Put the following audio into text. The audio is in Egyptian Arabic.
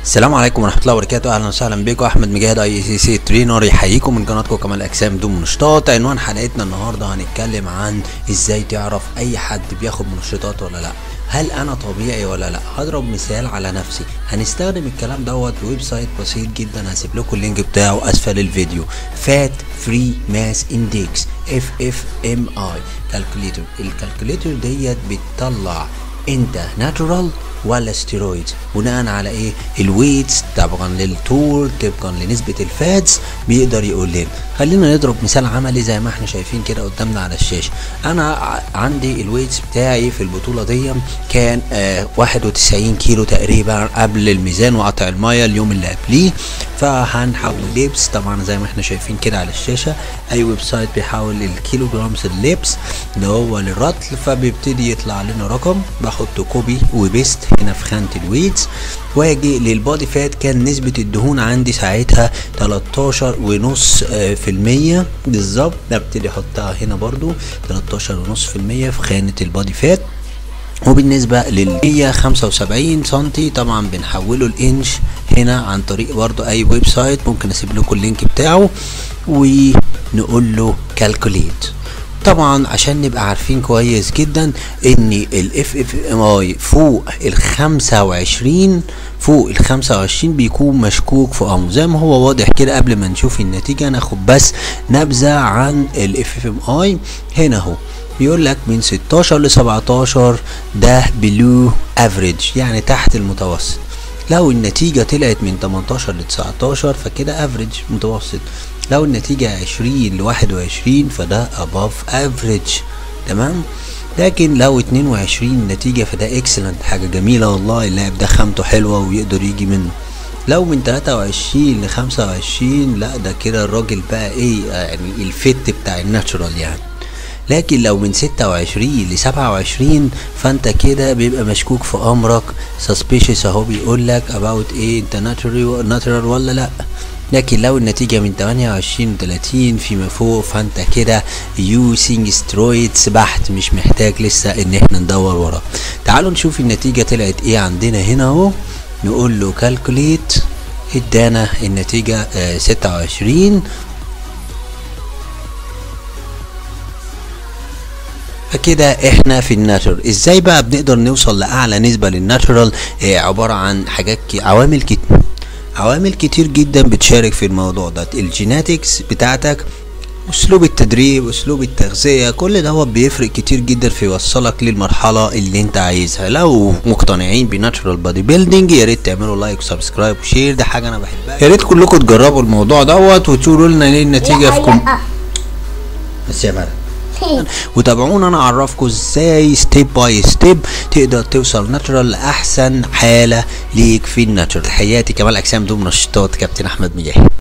السلام عليكم ورحمه الله وبركاته اهلا وسهلا بكم احمد مجاهد اي سي سي ترينر يحييكم من قناتكم كمال اجسام بدون منشطات عنوان حلقتنا النهارده هنتكلم عن ازاي تعرف اي حد بياخد منشطات ولا لا هل انا طبيعي ولا لا هضرب مثال على نفسي هنستخدم الكلام دوت بويب سايت بسيط جدا هسيب لكم اللينك بتاعه اسفل الفيديو فات فري ماس اندكس اف اف ام اي كالكوليتور الكالكوليتور ديت بتطلع انت ناتورال ولا ستيرويدز بناء على ايه الويتس طبقا للطول طبقا لنسبه الفاتس بيقدر يقول لنا خلينا نضرب مثال عملي زي ما احنا شايفين كده قدامنا على الشاشه انا ع- عندي الويتس بتاعي في البطوله دي كان آه 91 كيلو تقريبا قبل الميزان وقطع الميه اليوم اللي قبليه فهنحول لبس طبعا زي ما احنا شايفين كده على الشاشه اي ويب سايت بيحول الكيلو جرامز اللبس اللي هو للرطل فبيبتدي يطلع لنا رقم بحط كوبي وبيست هنا في خانه الويتس واجي للبادي فات كان نسبه الدهون عندي ساعتها 13 ونص آه، في المية بالظبط ببتدي احطها هنا برضو 13 ونص في المية في خانه البادي فات وبالنسبة لل 175 سنتي طبعا بنحوله الانش هنا عن طريق برضو اي ويب سايت ممكن اسيب لكم اللينك بتاعه ونقول له كالكوليت طبعا عشان نبقى عارفين كويس جدا ان الاف اف ام اي فوق ال 25 فوق ال 25 بيكون مشكوك في امر زي ما هو واضح كده قبل ما نشوف النتيجه ناخد بس نبذه عن الاف اف ام اي هنا اهو بيقول لك من 16 ل 17 ده بلو افريج يعني تحت المتوسط لو النتيجة طلعت من 18 ل 19 فكده افريج متوسط لو النتيجة 20 ل 21 فده above average تمام لكن لو 22 النتيجة فده اكسلنت حاجة جميلة والله اللاعب ده خامته حلوة ويقدر يجي منه لو من 23 ل 25 لا ده كده الراجل بقى ايه يعني الفت بتاع الناتشورال يعني لكن لو من 26 ل 27 فانت كده بيبقى مشكوك في امرك suspicious اهو بيقول لك about ايه انت natural natural ولا لا لكن لو النتيجة من 28 ل 30 فيما فوق فانت كده using steroids بحت مش محتاج لسه ان احنا ندور وراه تعالوا نشوف النتيجة طلعت ايه عندنا هنا اهو نقول له calculate ادانا النتيجة آه 26 فكده احنا في الناتشرال ازاي بقى بنقدر نوصل لاعلى نسبه للناتشرال آه عباره عن حاجات كي عوامل كتير عوامل كتير جدا بتشارك في الموضوع ده الجيناتكس بتاعتك اسلوب التدريب اسلوب التغذيه كل دوت بيفرق كتير جدا في يوصلك للمرحله اللي انت عايزها لو مقتنعين بناتشرال بادي بيلدينج يا ريت تعملوا لايك وسبسكرايب وشير ده حاجه انا بحبها يا ريت كلكم تجربوا الموضوع دوت وتقولوا لنا ليه النتيجه في كم بس يا مرة وتابعونا انا اعرفكم ازاي ستيب باي ستيب تقدر توصل ناتشرال لاحسن حاله ليك في الناتشرال تحياتي كمال اجسام دوم نشاطات كابتن احمد مجاهد